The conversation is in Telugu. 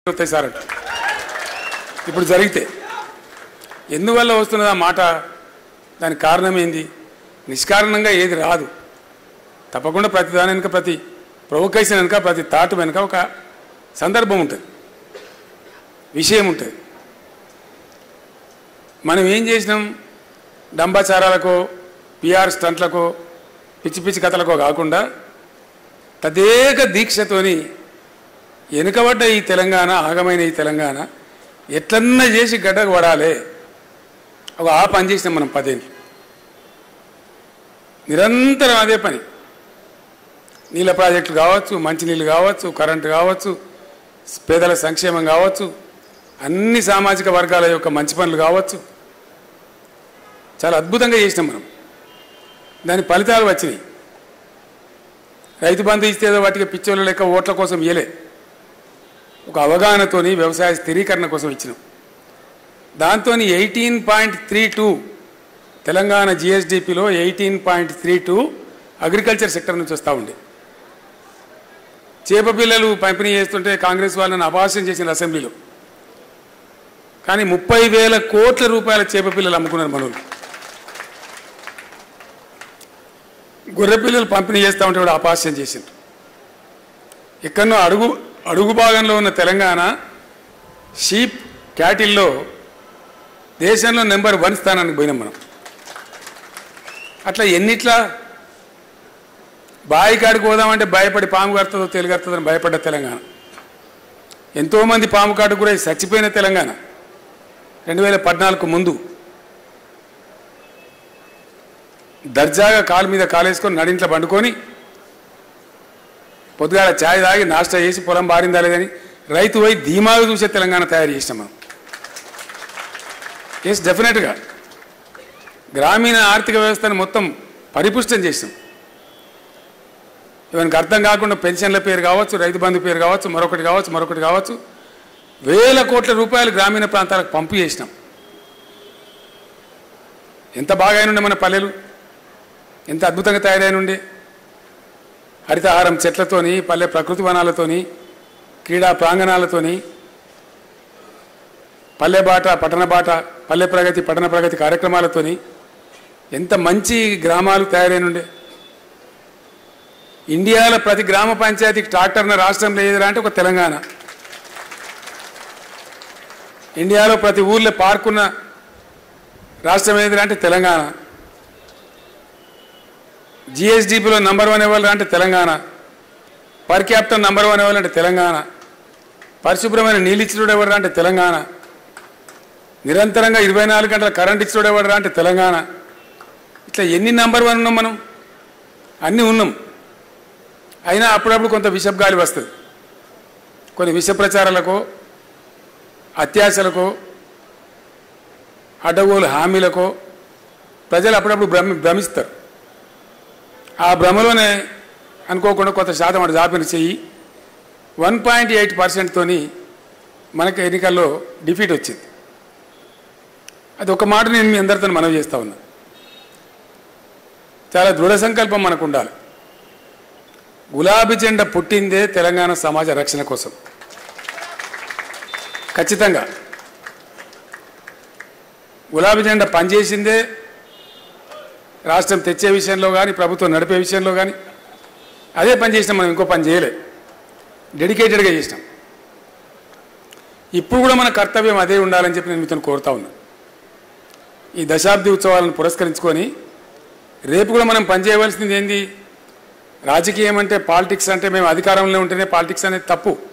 వస్తాయి సార్ అంట ఇప్పుడు జరిగితే ఎందువల్ల వస్తున్నది ఆ మాట దానికి కారణం ఏంది నిష్కారణంగా ఏది రాదు తప్పకుండా ప్రతి దాని వెనుక ప్రతి ప్రొవకేషన్ వెనుక ప్రతి తాటు వెనుక ఒక సందర్భం ఉంటుంది విషయం ఉంటుంది మనం ఏం చేసినాం డంబాచారాలకో పిఆర్ స్టంట్లకో పిచ్చి పిచ్చి కథలకో కాకుండా తదేక దీక్షతోని వెనుకబడ్డ ఈ తెలంగాణ ఆగమైన ఈ తెలంగాణ ఎట్లన్నా చేసి గడ్డకు పడాలి ఒక ఆ పని చేసినాం మనం పదేళ్ళు నిరంతరం అదే పని నీళ్ళ ప్రాజెక్టులు కావచ్చు మంచినీళ్ళు కావచ్చు కరెంటు కావచ్చు పేదల సంక్షేమం కావచ్చు అన్ని సామాజిక వర్గాల యొక్క మంచి పనులు కావచ్చు చాలా అద్భుతంగా చేసినాం మనం దాని ఫలితాలు వచ్చినాయి రైతు బంధు ఇస్తే ఏదో వాటికి పిచ్చోళ్ళ లెక్క ఓట్ల కోసం ఇయ్యలే ఒక అవగాహనతోని వ్యవసాయ స్థిరీకరణ కోసం ఇచ్చినాం దాంతో eighteen point three two Telangana జిఎస్డిపిలో eighteen point three two agriculture sector నుంచి వస్తూ ఉండే చేప పిల్లలు పంపిణీ చేస్తుంటే కాంగ్రెస్ వాళ్ళని అభాషం చేసిన అసెంబ్లీలో కానీ ముప్పై వేల కోట్ల రూపాయల చేప పిల్లలు అమ్ముకున్నారు మనోళ్ళు గొర్రె పిల్లలు పంపిణీ చేస్తూ ఉంటే కూడా అపహాస్యం చేసిండ్రు ఎక్కడనో అడుగు అడుగు భాగంలో ఉన్న తెలంగాణ షీప్ క్యాటిల్లో దేశంలో నెంబర్ వన్ స్థానానికి పోయినాం మనం అట్లా ఎన్నిట్లా బావి కాడికి పోదామంటే భయపడి పాము కడుతుందో తెలుగడుతుందని భయపడ్డ తెలంగాణ ఎంతోమంది పాము కాడికి కూడా చచ్చిపోయిన తెలంగాణ రెండు వేల పద్నాలుగు ముందు దర్జాగా కాలు మీద కాలేసుకొని నడింట్లో పండుకొని పొద్దుగాల ఛాయ్ తాగి నాష్టా చేసి పొలం బారిందా లేదని రైతు పోయి ధీమాగా చూసే తెలంగాణ తయారు చేసినాం మనం ఎస్ డెఫినెట్గా గ్రామీణ ఆర్థిక వ్యవస్థను మొత్తం పరిపుష్టం చేసినాం ఇవన్నీ అర్థం కాకుండా పెన్షన్ల పేరు కావచ్చు రైతు బంధు పేరు కావచ్చు మరొకటి కావచ్చు మరొకటి కావచ్చు వేల కోట్ల రూపాయలు గ్రామీణ ప్రాంతాలకు పంపు చేసినాం ఎంత బాగా అయినుండే మన పల్లెలు ఎంత అద్భుతంగా తయారైనుండే హరితహారం చెట్లతోని పల్లె ప్రకృతి వనాలతోని క్రీడా ప్రాంగణాలతోని పల్లె బాట పట్టణ బాట పల్లె ప్రగతి పట్టణ ప్రగతి కార్యక్రమాలతోని ఎంత మంచి గ్రామాలు తయారైనుండే ఇండియాలో ప్రతి గ్రామ పంచాయతీకి ట్రాక్టర్న రాష్ట్రంలో ఏదిరా అంటే ఒక తెలంగాణ ఇండియాలో ప్రతి ఊర్లో పార్కున్న రాష్ట్రం ఏదిరా అంటే తెలంగాణ జిఎస్డిపిలో నంబర్ వన్ ఎవరు అంటే Telangana per capital number one ఎవరు అంటే తెలంగాణ పరిశుభ్రమైన నీళ్ళు ఇచ్చినోడు ఎవరు అంటే తెలంగాణ నిరంతరంగా ఇరవై నాలుగు గంటల కరెంట్ ఇచ్చినోడు ఎవరు అంటే తెలంగాణ ఇట్లా ఎన్ని నంబర్ వన్ ఉన్నాం మనం అన్నీ ఉన్నాం అయినా అప్పుడప్పుడు కొంత విషపు గాలి వస్తుంది కొన్ని విష ప్రచారాలకు అత్యాశలకు అడ్డగోలు హామీలకు ప్రజలు అప్పుడప్పుడు భ్రమి భ్రమిస్తారు ఆ భ్రమలోనే అనుకోకుండా కొంత శాతం అటు జాపిన చెయ్యి వన్ పాయింట్ ఎయిట్ పర్సెంట్తోని మనకి ఎన్నికల్లో డిఫీట్ వచ్చింది అది ఒక మాట నేను మీ అందరితో మనవి చేస్తా ఉన్నా చాలా దృఢ సంకల్పం మనకు ఉండాలి గులాబీ జెండా పుట్టిందే తెలంగాణ సమాజ రక్షణ కోసం ఖచ్చితంగా గులాబీ జెండా పనిచేసిందే రాష్ట్రం తెచ్చే విషయంలో కానీ ప్రభుత్వం నడిపే విషయంలో కానీ అదే పని చేసినాం మనం ఇంకో పని చేయలే డెడికేటెడ్గా చేసినాం ఇప్పుడు కూడా మన కర్తవ్యం అదే ఉండాలని చెప్పి నేను మీతో కోరుతా ఉన్నా ఈ దశాబ్ది ఉత్సవాలను పురస్కరించుకొని రేపు కూడా మనం పనిచేయవలసింది ఏంది రాజకీయం అంటే పాలిటిక్స్ అంటే మేము అధికారంలో ఉంటేనే పాలిటిక్స్ అనేది తప్పు